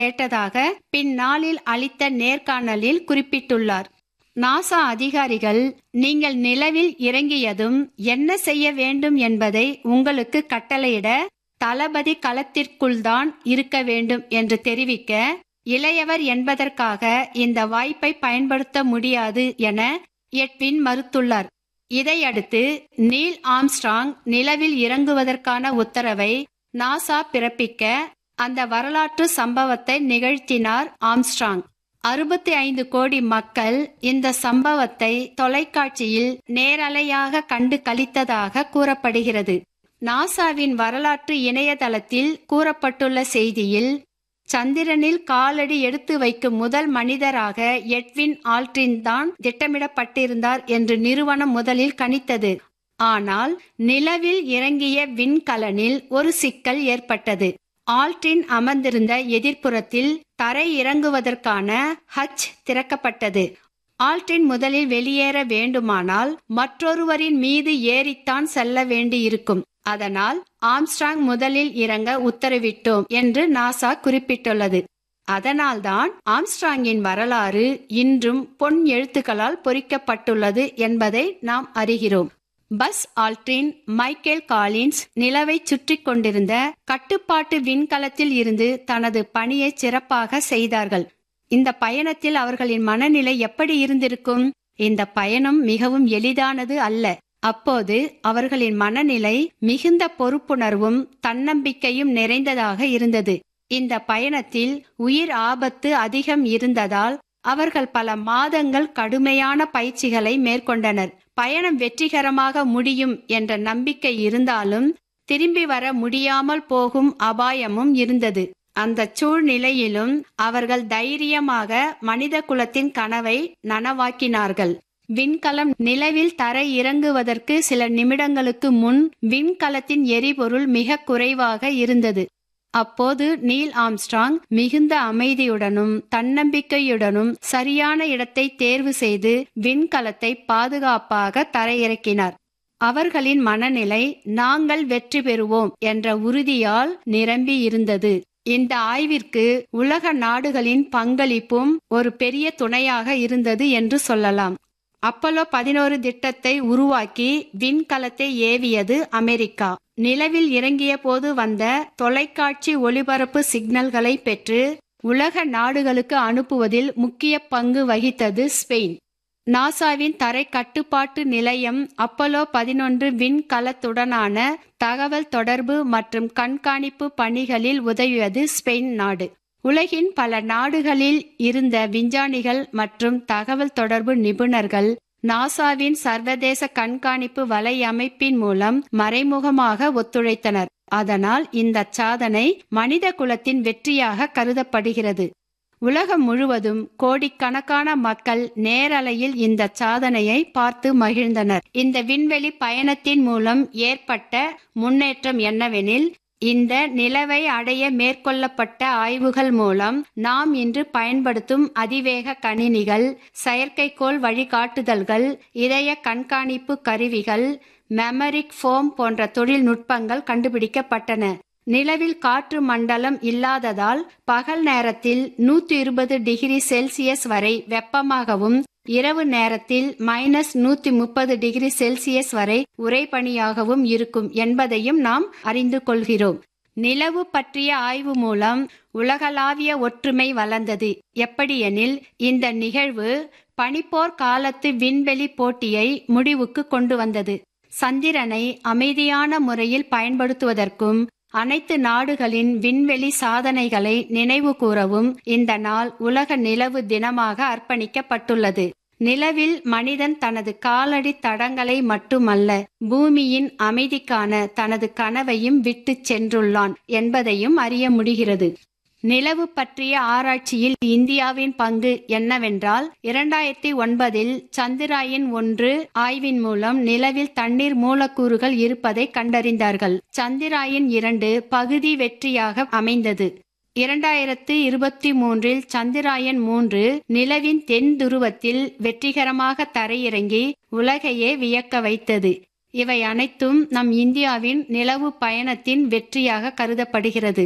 கேட்டதாக பின்னாளில் அளித்த நேர்காணலில் குறிப்பிட்டுள்ளார் நாசா அதிகாரிகள் நீங்கள் நிலவில் இறங்கியதும் என்ன செய்ய வேண்டும் என்பதை உங்களுக்கு கட்டளையிட தளபதி களத்திற்குள்தான் இருக்க வேண்டும் என்று தெரிவிக்க இளையவர் என்பதற்காக இந்த வாய்ப்பை பயன்படுத்த முடியாது என எட்வின் மறுத்துள்ளார் இதையடுத்து நீல் ஆம்ஸ்ட்ராங் நிலவில் இறங்குவதற்கான உத்தரவை நாசா பிறப்பிக்க அந்த வரலாற்று சம்பவத்தை நிகழ்த்தினார் ஆம்ஸ்ட்ராங் அறுபத்தி ஐந்து கோடி மக்கள் இந்த சம்பவத்தை தொலைக்காட்சியில் நேரலையாக கண்டு கழித்ததாக கூறப்படுகிறது நாசாவின் வரலாற்று இணையதளத்தில் கூறப்பட்டுள்ள செய்தியில் சந்திரனில் காலடி எடுத்து வைக்கும் முதல் மனிதராக எட்வின் ஆல்ட்ரின் தான் திட்டமிடப்பட்டிருந்தார் என்று நிறுவனம் முதலில் கணித்தது ஆனால் நிலவில் இறங்கிய விண்கலனில் ஒரு சிக்கல் ஏற்பட்டது ஆல்ட்ரின் அமர்ந்திருந்த எதிர்ப்புறத்தில் தரை இறங்குவதற்கான ஹச் திறக்கப்பட்டது ஆல்ட்ரின் முதலில் வெளியேற வேண்டுமானால் மற்றொருவரின் மீது ஏறித்தான் செல்ல வேண்டியிருக்கும் அதனால் ஆம்ஸ்ட்ராங் முதலில் இறங்க உத்தரவிட்டோம் என்று நாசா குறிப்பிட்டுள்ளது அதனால்தான் ஆம்ஸ்ட்ராங்கின் வரலாறு இன்றும் பொன் எழுத்துக்களால் பொறிக்கப்பட்டுள்ளது என்பதை நாம் அறிகிறோம் பஸ் ஆல்ட்ரின் மைக்கேல் காலின்ஸ் நிலவை சுற்றி கொண்டிருந்த கட்டுப்பாட்டு விண்கலத்தில் இருந்து தனது பணியை சிறப்பாக செய்தார்கள் இந்த பயணத்தில் அவர்களின் மனநிலை எப்படி இருந்திருக்கும் இந்த பயணம் மிகவும் எளிதானது அல்ல அப்போது அவர்களின் மனநிலை மிகுந்த பொறுப்புணர்வும் தன்னம்பிக்கையும் நிறைந்ததாக இருந்தது இந்த பயணத்தில் உயிர் ஆபத்து அதிகம் இருந்ததால் அவர்கள் பல மாதங்கள் கடுமையான பயிற்சிகளை மேற்கொண்டனர் பயணம் வெற்றிகரமாக முடியும் என்ற நம்பிக்கை இருந்தாலும் திரும்பி வர முடியாமல் போகும் அபாயமும் இருந்தது அந்த சூழ்நிலையிலும் அவர்கள் தைரியமாக மனித குலத்தின் கனவை நனவாக்கினார்கள் விண்கலம் நிலவில் தரை இறங்குவதற்கு சில நிமிடங்களுக்கு முன் விண்கலத்தின் எரிபொருள் மிக குறைவாக இருந்தது அப்போது நீல் ஆம்ஸ்ட்ராங் மிகுந்த அமைதியுடனும் தன்னம்பிக்கையுடனும் சரியான இடத்தை தேர்வு செய்து விண்கலத்தை பாதுகாப்பாக தரையிறக்கினார் அவர்களின் மனநிலை நாங்கள் வெற்றி பெறுவோம் என்ற உறுதியால் நிரம்பி இருந்தது இந்த ஆய்விற்கு உலக நாடுகளின் பங்களிப்பும் ஒரு பெரிய துணையாக இருந்தது என்று சொல்லலாம் அப்பலோ பதினோரு திட்டத்தை உருவாக்கி விண்கலத்தை ஏவியது அமெரிக்கா நிலவில் இறங்கிய போது வந்த தொலைக்காட்சி ஒளிபரப்பு சிக்னல்களை பெற்று உலக நாடுகளுக்கு அனுப்புவதில் முக்கிய பங்கு வகித்தது ஸ்பெயின் நாசாவின் தரை கட்டுப்பாட்டு நிலையம் அப்பலோ பதினொன்று விண்கலத்துடனான தகவல் தொடர்பு மற்றும் கண்காணிப்பு பணிகளில் உதவியது ஸ்பெயின் நாடு உலகின் பல நாடுகளில் இருந்த விஞ்ஞானிகள் மற்றும் தகவல் தொடர்பு நிபுணர்கள் நாசாவின் சர்வதேச கண்காணிப்பு வலையமைப்பின் மூலம் மறைமுகமாக ஒத்துழைத்தனர் அதனால் இந்த சாதனை மனித குலத்தின் வெற்றியாக கருதப்படுகிறது உலகம் முழுவதும் கோடிக்கணக்கான மக்கள் நேரலையில் இந்த சாதனையை பார்த்து மகிழ்ந்தனர் இந்த விண்வெளி பயணத்தின் மூலம் ஏற்பட்ட முன்னேற்றம் என்னவெனில் இந்த நிலவை அடைய மேற்கொள்ளப்பட்ட ஆய்வுகள் மூலம் நாம் இன்று பயன்படுத்தும் அதிவேக கணினிகள் செயற்கைக்கோள் வழிகாட்டுதல்கள் இதய கண்காணிப்பு கருவிகள் மெமரிக் ஃபோம் போன்ற தொழில்நுட்பங்கள் கண்டுபிடிக்கப்பட்டன நிலவில் காற்று மண்டலம் இல்லாததால் பகல் நேரத்தில் நூத்தி இருபது டிகிரி செல்சியஸ் வரை வெப்பமாகவும் இரவு நேரத்தில் மைனஸ் நூத்தி முப்பது டிகிரி செல்சியஸ் வரை உறைபனியாகவும் இருக்கும் என்பதையும் நாம் அறிந்து கொள்கிறோம் நிலவு பற்றிய ஆய்வு மூலம் உலகளாவிய ஒற்றுமை வளர்ந்தது எப்படியெனில் இந்த நிகழ்வு பனிப்போர் காலத்து விண்வெளி போட்டியை முடிவுக்கு கொண்டு வந்தது சந்திரனை அமைதியான முறையில் பயன்படுத்துவதற்கும் அனைத்து நாடுகளின் விண்வெளி சாதனைகளை நினைவு கூறவும் இந்த நாள் உலக நிலவு தினமாக அர்ப்பணிக்கப்பட்டுள்ளது நிலவில் மனிதன் தனது காலடி தடங்களை மட்டுமல்ல பூமியின் அமைதிக்கான தனது கனவையும் விட்டு சென்றுள்ளான் என்பதையும் அறிய முடிகிறது நிலவு பற்றிய ஆராய்ச்சியில் இந்தியாவின் பங்கு என்னவென்றால் இரண்டாயிரத்தி ஒன்பதில் சந்திராயன் ஒன்று ஆய்வின் மூலம் நிலவில் தண்ணீர் மூலக்கூறுகள் இருப்பதை கண்டறிந்தார்கள் சந்திராயன் இரண்டு பகுதி வெற்றியாக அமைந்தது இரண்டாயிரத்து இருபத்தி மூன்றில் சந்திராயன் மூன்று நிலவின் தென் துருவத்தில் வெற்றிகரமாக தரையிறங்கி உலகையே வியக்க வைத்தது இவை அனைத்தும் நம் இந்தியாவின் நிலவு பயணத்தின் வெற்றியாக கருதப்படுகிறது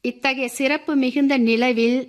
இத்தகைய சிறப்பு மிகுந்த நிலவில்